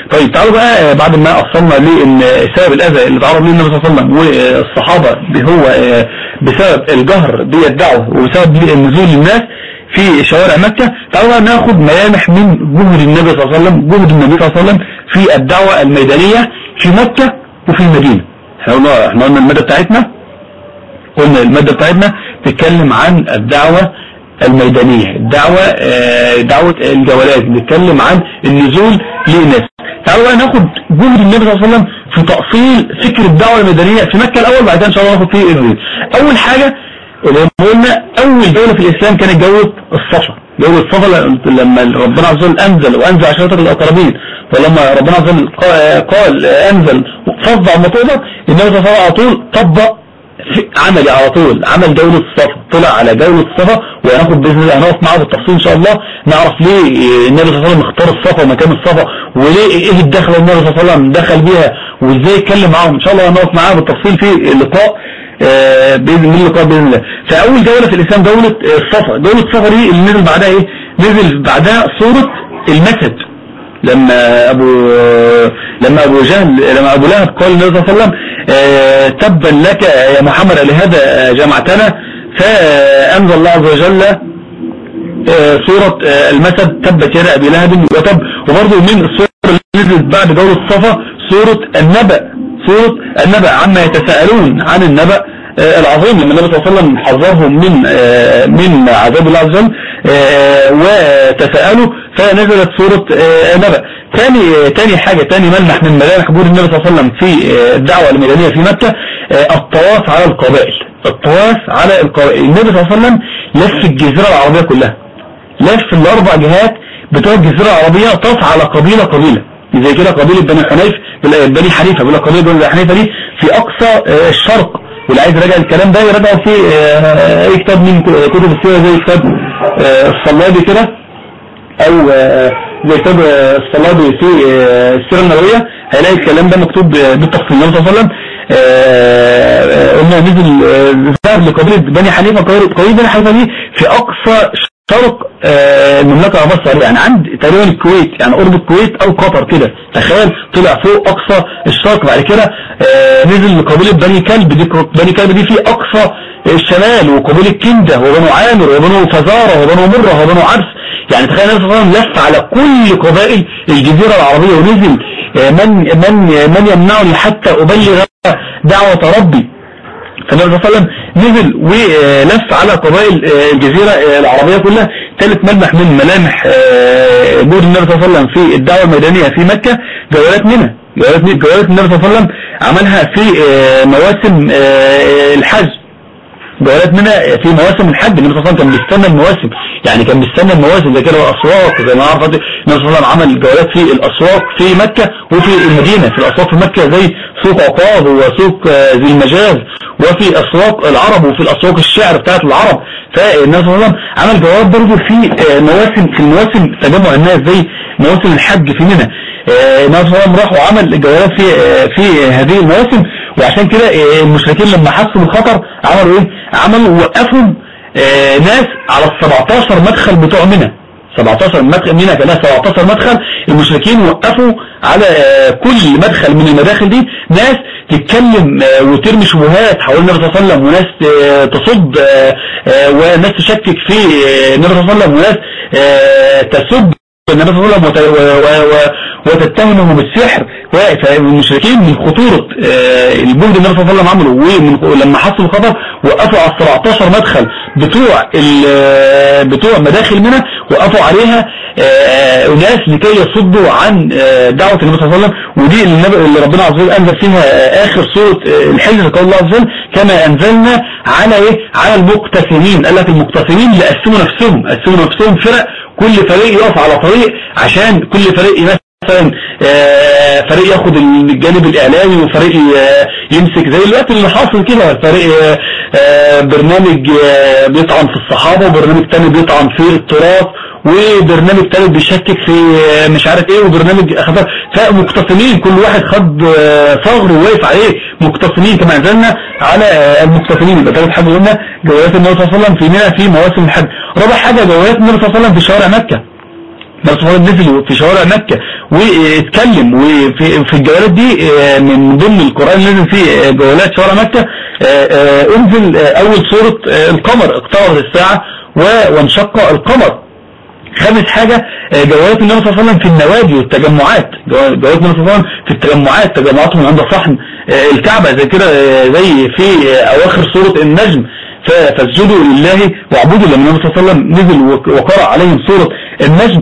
طيب تعالوا بقى بعد ما أصلنا لأن سبب الأذى اللي تعرض ليه النبي صلى الله عليه وسلم والصحابة هو بسبب الجهر بالدعوة وبسبب نزول الناس في شوارع مكة تعالوا بقى ناخد ملامح من جهد النبي صلى الله عليه وسلم جهد النبي صلى الله عليه وسلم في الدعوة الميدانية في مكة وفي المدينة احنا قلنا احنا قلنا المادة بتاعتنا قلنا المادة بتاعتنا تتكلم عن الدعوة الميدانية الدعوة اه دعوة الجولات بنتكلم عن النزول للناس تعالوا بقى ناخد جهد النبي صلى الله عليه وسلم في تأصيل فكر الدعوة الميدانية في مكة الأول بعدين إن شاء الله ناخد فيه الريد أول حاجة اللي قلنا أول دولة في الإسلام كانت جولة الصفا جولة الصفا لما ربنا عز وجل أنزل وأنزل عشرة الأقربين ولما ربنا عز وجل قال أنزل فضع المطوبة النبي صلى الله عليه وسلم على طول طبق عملي على طول عمل جولة الصفا طلع على جولة الصفا وهناخد بإذن الله هنقف معاه بالتفصيل إن شاء الله نعرف ليه النبي صلى الله عليه وسلم اختار الصفا ومكان الصفا وليه إيه الدخلة النبي صلى الله عليه وسلم دخل بيها وإزاي يتكلم معاهم إن شاء الله هنقف معاه بالتفصيل في اللقاء آه بإذن الله اللقاء بإذن الله فأول جولة في الإسلام جولة الصفا جولة الصفا دي اللي نزل بعدها إيه نزل بعدها صورة المسد لما أبو لما أبو جهل لما أبو لهب قال النبي صلى الله عليه وسلم آه تبا لك يا محمد لهذا جمعتنا فأنزل الله عز وجل آه سورة المسد تبت يد أبي لهب وتب وبرضه من السورة اللي نزلت بعد جولة الصفا سورة النبأ سورة النبأ عما يتساءلون عن النبأ العظيم لما النبي صلى الله عليه وسلم حذرهم من من عذاب الله عز وجل وتساءلوا فنزلت سورة نبأ ثاني ثاني حاجة ثاني ملمح من ملامح جهود النبي صلى الله عليه وسلم في الدعوة الميدانية في مكة الطواف على القبائل الطواف على القبائل النبي صلى الله عليه وسلم لف الجزيرة العربية كلها لف الأربع جهات بتوع الجزيرة العربية طاف على قبيلة قبيلة زي كده قبيلة بني حنيف بني حنيفة بيقول قبيلة بني حنيفة دي في أقصى الشرق واللي عايز يراجع الكلام ده يراجعه في اي كتاب من كتب السيرة زي كتاب الصلابي كده او زي كتاب الصلابي في السيرة النبوية هيلاقي الكلام ده مكتوب بالتفصيل النبي صلى الله عليه وسلم قلنا نزل ذهب لقبيلة بني حنيفة قبيلة بني حنيفة دي في اقصى شرق المملكة العربية السعودية يعني عند تقريبا الكويت يعني قرب الكويت او قطر كده تخيل طلع فوق اقصى الشرق بعد كده نزل لقبيلة بني كلب دي بني كلب دي في اقصى الشمال وقبيلة كندة وبنو عامر وبنو فزارة وبنو مرة وبنو عبس يعني تخيل النبي صلى الله عليه وسلم لف على كل قبائل الجزيرة العربية ونزل من من من يمنعني حتى ابلغ دعوة ربي فالنبي صلى الله عليه وسلم نزل ولف على قبائل الجزيرة العربية كلها ثالث ملمح من ملامح جهود النبي صلى الله عليه وسلم في الدعوة الميدانية في مكة جولات منى جولات جولات النبي صلى الله عليه وسلم عملها في مواسم الحج جولات منى في مواسم الحج النبي صلى الله عليه وسلم كان بيستنى المواسم يعني كان بيستنى المواسم زي كده الاسواق زي ما عرفت النبي صلى الله عليه وسلم عمل جولات في الاسواق في مكة وفي المدينة في الاسواق في مكة زي سوق عقاب وسوق ذي المجاز وفي اسواق العرب وفي الاسواق الشعر بتاعت العرب فالنبي صلى الله عليه وسلم عمل جولات برضه في مواسم في المواسم تجمع الناس زي مواسم الحج في منى النبي صلى الله عليه وسلم راح وعمل جولات في في هذه المواسم وعشان كده المشركين لما حسوا بالخطر عملوا ايه عملوا وقفوا ناس على ال 17 مدخل بتوع منى 17 مدخل منى كان 17 مدخل المشركين وقفوا على كل مدخل من المداخل دي ناس تتكلم وترمي شبهات حول النبي صلى الله عليه وسلم وناس تصد وناس تشكك في النبي صلى الله عليه وسلم وناس تسب النبي صلى الله عليه وسلم وتتهمه بالسحر فالمشركين من خطورة الجهد النبي صلى الله عليه وسلم عمله ولما حسوا الخطر وقفوا على 17 مدخل بتوع بتوع مداخل منى وقفوا عليها ناس لكي يصدوا عن دعوة النبي صلى الله عليه وسلم ودي اللي ربنا عز وجل أنزل فيها آخر سورة الحجر قال الله عز وجل كما أنزلنا على إيه على المقتسمين قال لك المقتسمين اللي قسموا نفسهم قسموا نفسهم فرق كل فريق يقف على طريق عشان كل فريق مثلا فريق ياخد الجانب الاعلامي وفريق يمسك زي الوقت اللي حاصل كده فريق برنامج بيطعن في الصحابة وبرنامج تاني بيطعن في التراث وبرنامج تالت بيشكك في مش عارف ايه وبرنامج اخبار فمقتسمين كل واحد خد ثغر وواقف عليه مقتسمين كما انزلنا على المقتسمين يبقى ثالث حاجه قلنا جولات النبي صلى الله عليه وسلم في منى في مواسم الحج رابع حاجه جولات النبي صلى الله عليه وسلم في شوارع مكه النبي صلى الله عليه وسلم نزل في شوارع مكة واتكلم وفي في الجولات دي آه، من ضمن القرآن اللي نزل فيه آه، جولات شوارع مكة آه، آه، انزل آه، اول سورة آه، القمر اقتربت الساعة و- وانشق القمر خامس حاجة آه، جولات النبي صلى الله عليه وسلم في النوادي والتجمعات جو- جولات النبي صلى الله عليه وسلم في التجمعات تجمعاتهم عند صحن آه، الكعبة زي كده آه، زي في آه، أواخر سورة النجم ف- فاسجدوا لله واعبدوا لما النبي صلى الله عليه وسلم نزل وك- وقرأ عليهم سورة النجم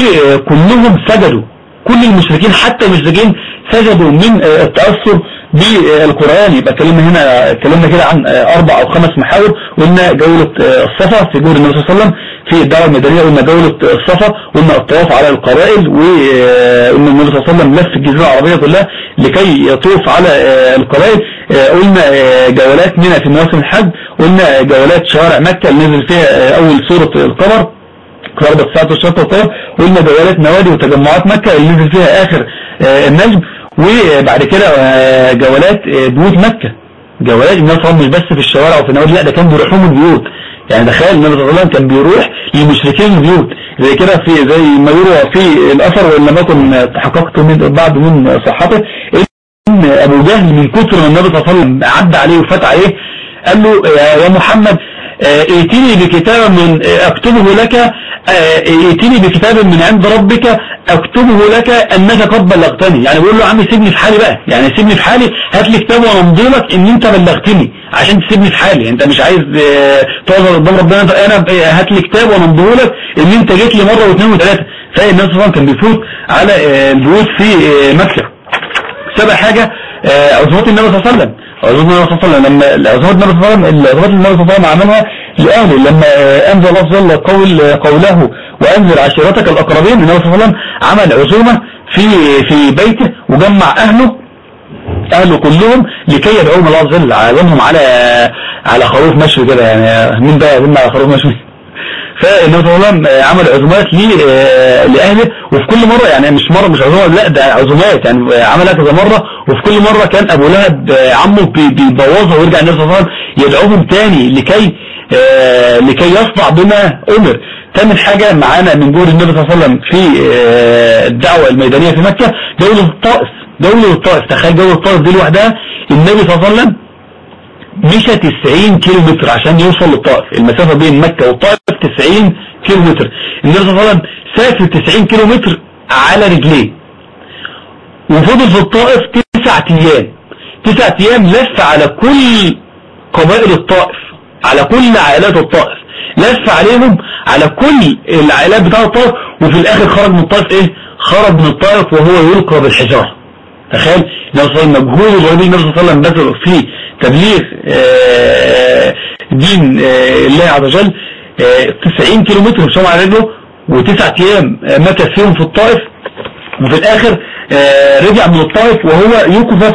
وكلهم سجدوا كل المشركين حتى المشركين سجدوا من آه، التأثر بالقرآن يبقى اتكلمنا هنا اتكلمنا كده عن آه، أربع أو خمس محاور قلنا جولة آه، الصفا في جول النبي صلى الله عليه وسلم في الدعوة المدنية قلنا جولة آه، الصفا قلنا الطواف على القبائل وقلنا النبي صلى الله عليه وسلم لف الجزيرة العربية كلها لكي يطوف على آه، القبائل آه، قلنا آه، جولات منها في مواسم الحج قلنا جولات شوارع مكة اللي نزل فيها آه، أول سورة القمر ضربة ساعة والشرطة والطيب قلنا جولات نوادي وتجمعات مكة اللي نزل فيها آخر آه، النجم وبعد كده آه، جولات آه، بيوت مكة جولات الناس طبعا مش بس في الشوارع وفي النوادي لا ده كان بيروح لهم البيوت يعني تخيل النبي صلى الله عليه وسلم كان بيروح للمشركين البيوت زي كده في زي ما يروى في الأثر وإن لم يكن تحققت من بعد من صحته ان ابو جهل من كتر ما النبي صلى الله عليه وسلم عدى عليه وفات عليه قال له يا- يا محمد آه، ائتني بكتاب من آه، اكتبه لك آه، ائتني بكتاب من عند ربك اكتبه لك انك قد بلغتني يعني بيقول له يا عمي سيبني في حالي بقى يعني سيبني في حالي هات لي كتاب وانا امضي لك ان انت بلغتني عشان تسيبني في حالي انت مش عايز آه، تقعد قدام ربنا أنت- انا آه، هات لي كتاب وانا امضيه لك ان انت جيت لي مره واثنين وثلاثه فالنبي صلى الله عليه وسلم كان بيفوت على آه، البيوت في آه، مكه سابع حاجة آه، عزوات النبي صلى الله عليه وسلم عزوات النبي صلى الله عليه وسلم لما عزوات النبي صلى الله عليه وسلم العزوات النبي صلى الله عليه وسلم عملها لأهله لما آه، أنزل أفضل قول قوله وأنزل عشيرتك الأقربين النبي صلى الله عليه وسلم عمل عزومة في في بيته وجمع أهله أهله كلهم لكي يدعوهم الله عز وجل عزمهم على على خروف مشوي كده يعني مين بقى يعزمنا على خروف مشوي فالنبي صلى الله عليه وسلم آه، عمل عزومات ليه آه، لأهله وفي كل مرة يعني مش مرة مش عزومات لا ده عزومات يعني آه، عملها كذا مرة وفي كل مرة كان أبو لهب آه، عمه بي- بيبوظها ويرجع النبي صلى الله عليه وسلم يدعوهم تاني لكي آه، لكي يصنع بما أمر تاني حاجة معانا من جهود النبي صلى الله عليه وسلم في آه، الدعوة الميدانية في مكة دولة الطائف دولة الطائف تخيل دولة الطائف دي لوحدها النبي صلى الله عليه وسلم مشى 90 كيلو متر عشان يوصل للطائف المسافة بين مكة والطائف 90 كيلو متر النبي صلى الله عليه وسلم سافر 90 كيلو متر على رجليه وفضل في الطائف تسعة ايام تسعة ايام لف على كل قبائل الطائف على كل عائلات الطائف لف عليهم على كل العائلات بتاع الطائف وفي الاخر خرج من الطائف ايه خرج من الطائف وهو يلقى بالحجارة تخيل النبي صلى الله عليه وسلم مجهود الرجل النبي صلى الله عليه وسلم بذل في تبليغ آه، دين آه، الله عز وجل آه، 90 كيلو متر مشوا على رجله وتسعة ايام آه، مكث فيهم في الطائف وفي الاخر آه، رجع من الطائف وهو يقذف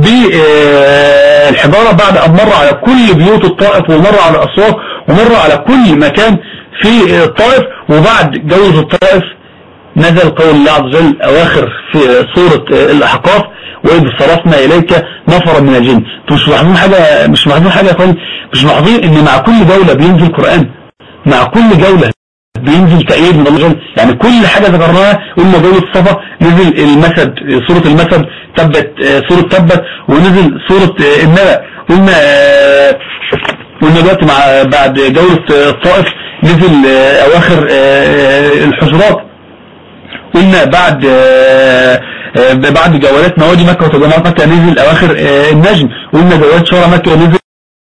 بالحجارة بعد ان مر على كل بيوت الطائف ومر على الاسواق ومر على كل مكان في الطائف وبعد جولة الطائف نزل قول الله عز وجل أواخر في سورة الأحقاف وإذ صرفنا إليك نفرا من الجن انتوا مش ملاحظين حاجة مش ملاحظين حاجة يا اخوان مش ملاحظين إن مع كل جولة بينزل قرآن مع كل جولة بينزل تأييد من الله عز وجل يعني كل حاجة ذكرناها قلنا جولة الصفا نزل المسد سورة المسد تبت سورة تبت ونزل سورة النبأ قلنا قلنا دلوقتي مع بعد جولة الطائف نزل أواخر الحجرات قلنا بعد آه، آه، بعد جولات نوادي مكة وتجمعات مكة نزل أواخر آه، النجم قلنا جولات شورى مكة نزل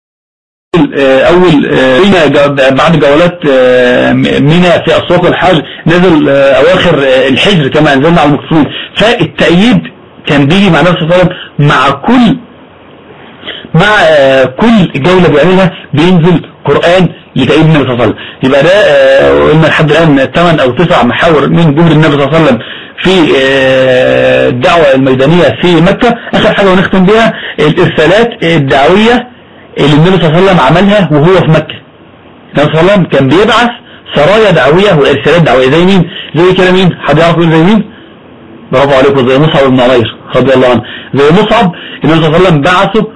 آه، أول آه، قلنا جو- بعد جولات آه، منى في أسواق الحج نزل آه، أواخر آه، الحجر كما أنزلنا على المقصود فالتأييد كان بيجي مع نفسه صلى مع كل مع آه، كل جولة بيعملها بينزل قرآن لتأييد النبي صلى الله عليه وسلم يبقى ده آه، قلنا لحد الآن 8 أو 9 محاور من جهد النبي صلى الله عليه وسلم في آه، الدعوة الميدانية في مكة آخر حاجة ونختم بها الإرسالات الدعوية اللي النبي صلى الله عليه وسلم عملها وهو في مكة النبي صلى الله عليه وسلم كان بيبعث سرايا دعوية وإرسالات دعوية زي مين؟ زي كده مين؟ حد يعرف يقول زي مين؟ برافو عليكم زي مصعب بن عمير رضي الله عنه زي مصعب النبي صلى الله عليه وسلم بعثه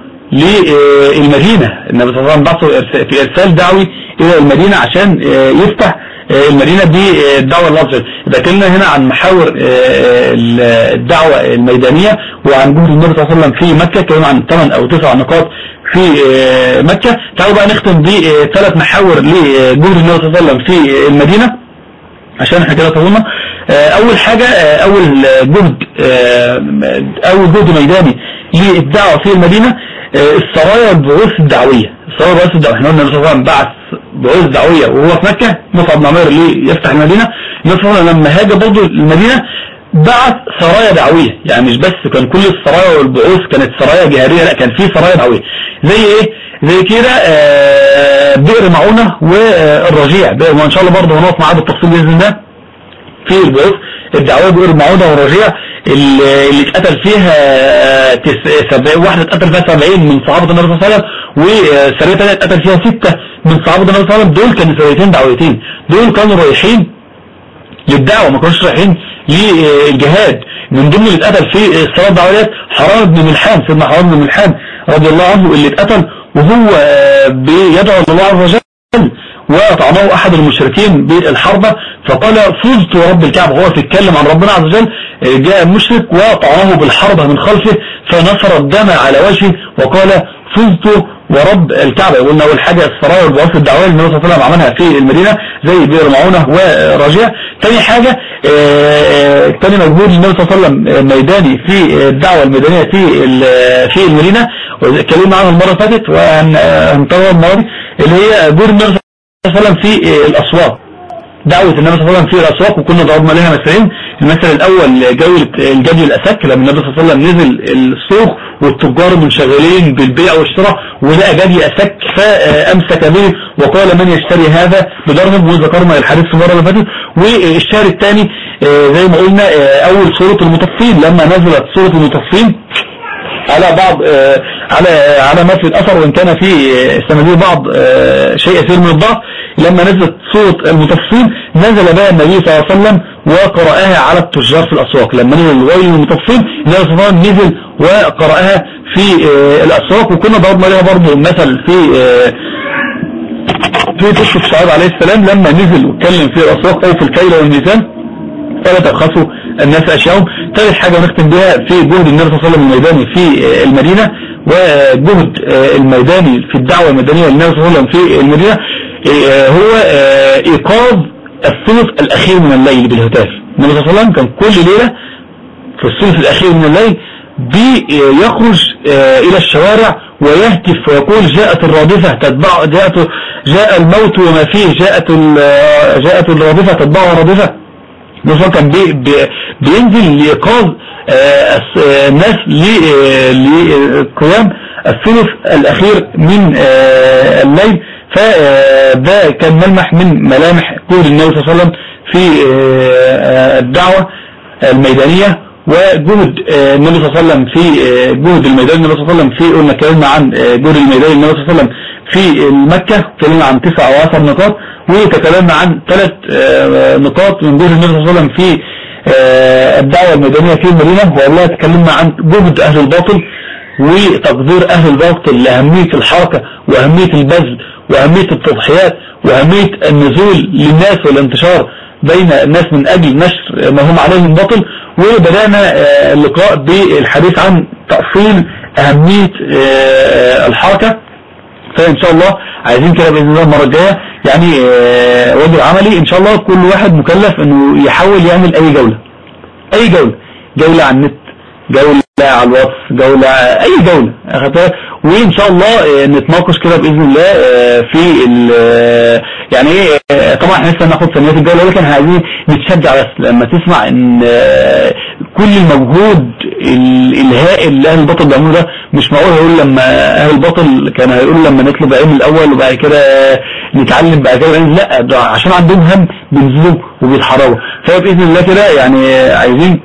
للمدينة النبي صلى الله عليه وسلم بعثه إرس- في إرسال دعوي إلى المدينة عشان آه، يفتح آه، المدينة دي آه، الدعوة اللفظية يبقى اتكلمنا هنا عن محاور آه، ال- الدعوة الميدانية وعن جهد النبي صلى الله عليه وسلم في مكة اتكلمنا عن 8 او 9 نقاط في آه، مكة تعالوا بقى نختم بثلاث محاور لجهد النبي صلى الله عليه وسلم في المدينة عشان احنا كده طولنا آه، اول حاجة آه، اول جهد آه، اول جهد ميداني للدعوة في المدينة آه، السرايا والبعوث الدعوية السرايا والبعوث الدعوية احنا قلنا النبي صلى الله عليه وسلم بعث بعوث دعوية وهو في مكة مصعب بن عمير ليفتح المدينة النبي صلى الله عليه وسلم لما هاجر برضه المدينة بعث سرايا دعوية يعني مش بس كان كل السرايا والبعوث كانت سرايا جهارية لا كان في سرايا دعوية زي ايه زي كده آه، بئر معونة والرجيع بئر وان شاء الله برضه هنقف معاه بالتفصيل باذن الله في البعوث الدعوية بئر معونة والرجيع اللي اللي اتقتل فيها آه، تس- سبع- واحدة اتقتل فيها 70 من صحابة النبي صلى الله عليه وسلم وسرية تانية اتقتل فيها ستة من صحابة النبي صلى الله عليه وسلم دول كانوا سريتين دعويتين دول كانوا رايحين للدعوة ما كانوش رايحين للجهاد من ضمن اللي اتقتل في الصلاة الدعويات حرام بن ملحان سيدنا حرام بن ملحان رضي الله عنه اللي اتقتل وهو آه، بيدعو الله عز وجل وطعنه احد المشركين بالحربة فقال فزت ورب الكعبة هو بيتكلم عن ربنا عز وجل آه، جاء المشرك وطعنه بالحربة من خلفه فنصر الدم على وجهه وقال فزت ورب الكعبة قلنا اول حاجة السرايا والبعوث الدعوية اللي النبي صلى الله عليه وسلم عملها في المدينة زي بئر معونة ورجيع تاني حاجة آه، آه، تاني مجهود النبي صلى الله عليه وسلم آه، ميداني في الدعوة الميدانية في ال- في المدينة واتكلمنا عنها المرة اللي فاتت وهنطور المرة دي اللي هي دور النبي صلى الله عليه وسلم في آه، الأسواق دعوة النبي صلى الله عليه وسلم في الأسواق وكنا ضربنا لها مثالين المثل الأول جولة الجدي الأسك لما النبي صلى الله عليه وسلم نزل السوق والتجار منشغلين بالبيع والشراء ولقى جدي أسك فأمسك به وقال من يشتري هذا بدرهم وذكرنا الحديث في المرة اللي فاتت والشهر الثاني آه، زي ما قلنا آه، أول سورة المطفين لما نزلت سورة المطفين على بعض آه، على على ما في الأثر وإن كان في آه، استمدين بعض آه، شيء يسير من الضعف لما نزلت سورة المطفين نزل بها النبي صلى الله عليه وسلم وقرأها على التجار في الأسواق لما نزل الويل للمطفين النبي صلى الله عليه وسلم نزل وقرأها في آه، الأسواق وكنا ضربنا لها برضه مثل في آه، في قصة شعيب عليه السلام لما نزل واتكلم في الأسواق أو في الكيل والميزان فلا تبخسوا الناس أشياءهم ثالث حاجة نختم بها في جهد النبي صلى الله عليه وسلم الميداني في آه، المدينة وجهد آه، الميداني في الدعوة الميدانية للنبي صلى الله عليه وسلم في المدينة آه، هو آه، إيقاظ الثلث الأخير من الليل بالهتاف النبي صلى الله عليه وسلم كان كل ليلة في الثلث الأخير من الليل بيخرج آه، إلى الشوارع ويهتف ويقول جاءت الرادفة تتبع جاءت جاء الموت وما فيه جاءت ال- آه، جاءت الرادفة تتبعها رادفة النبي كان بي بي بينزل لإيقاظ آه، الس- آه، الناس ل- آه، لقيام الثلث الأخير من آه، الليل فده كان ملمح من ملامح جهد النبي صلى الله عليه وسلم في آه، آه، الدعوة الميدانية وجهد آه، النبي صلى الله عليه وسلم في آه، جهد الميدان النبي صلى الله عليه وسلم في قلنا اتكلمنا عن آه، جهد الميدان النبي صلى الله عليه وسلم في مكة اتكلمنا عن تسع او عشر نقاط وتكلمنا عن ثلاث آه، نقاط من جهد النبي صلى الله عليه وسلم في آه، الدعوة الميدانية في المدينة والله تكلمنا عن جهد أهل الباطل وتقدير أهل الباطل لأهمية الحركة وأهمية البذل وأهمية التضحيات وأهمية النزول للناس والانتشار بين الناس من أجل نشر ما هم عليه من باطل وبدأنا آه، اللقاء بالحديث عن تأصيل أهمية آه، الحركة فإن شاء الله عايزين كده بإذن الله المرة الجاية يعني آه، واجب عملي إن شاء الله كل واحد مكلف إنه يحاول يعمل أي جولة أي جولة جولة على النت جولة على الواتس جولة أي جولة أخدت بالك؟ وإن شاء الله آه، نتناقش كده بإذن الله آه، في ال- آه، يعني إيه آه، طبعا احنا لسه هناخد ثانيات الجولة ولكن عايزين نتشجع بس لما تسمع إن آه، كل المجهود ال- الهائل اللي أهل البطل بيعملوه ده مش معقول هيقول لما أهل البطل كان هيقول لما نطلب علم الأول وبعد كده نتعلم بعد كده علم لا ده عشان عندهم هم بينزلوا وبيتحركوا فبإذن الله كده يعني عايزين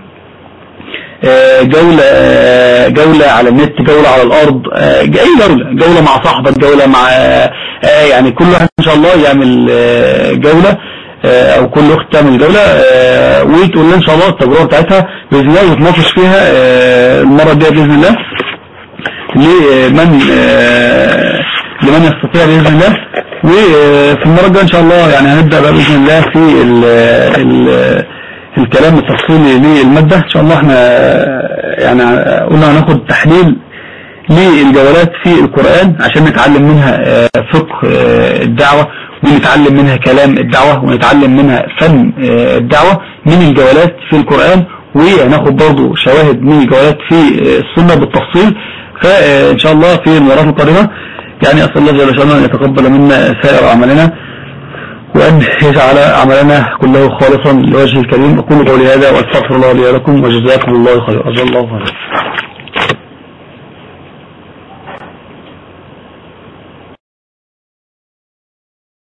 آه، جولة آه، جولة على النت جولة على الأرض آه، أي جولة جولة مع صاحبك جولة مع آه، آه، يعني كل واحد إن شاء الله يعمل آه، جولة آه، أو كل أخت تعمل جولة آه، وتقول لنا إن شاء الله التجربة بتاعتها بإذن الله ونتناقش فيها آه، المرة الجاية بإذن الله لمن آه، لمن يستطيع بإذن الله وفي المرة الجاية ان شاء الله يعني هنبدأ بقى بإذن الله في ال ال الكلام التفصيلي للمادة ان شاء الله احنا يعني قلنا هناخد تحليل للجولات في القرآن عشان نتعلم منها آه، فقه آه، الدعوة ونتعلم منها كلام الدعوة ونتعلم منها فن آه، الدعوة من الجولات في القرآن وهناخد برضو شواهد من الجولات في آه، السنة بالتفصيل فإن شاء الله في المرات القادمة يعني أسأل الله جل وعلا أن يتقبل منا سائر أعمالنا وأن يجعل عملنا كله خالصا لوجه الكريم أقول قولي هذا وأستغفر الله لي ولكم وجزاكم الله خير أجل الله خير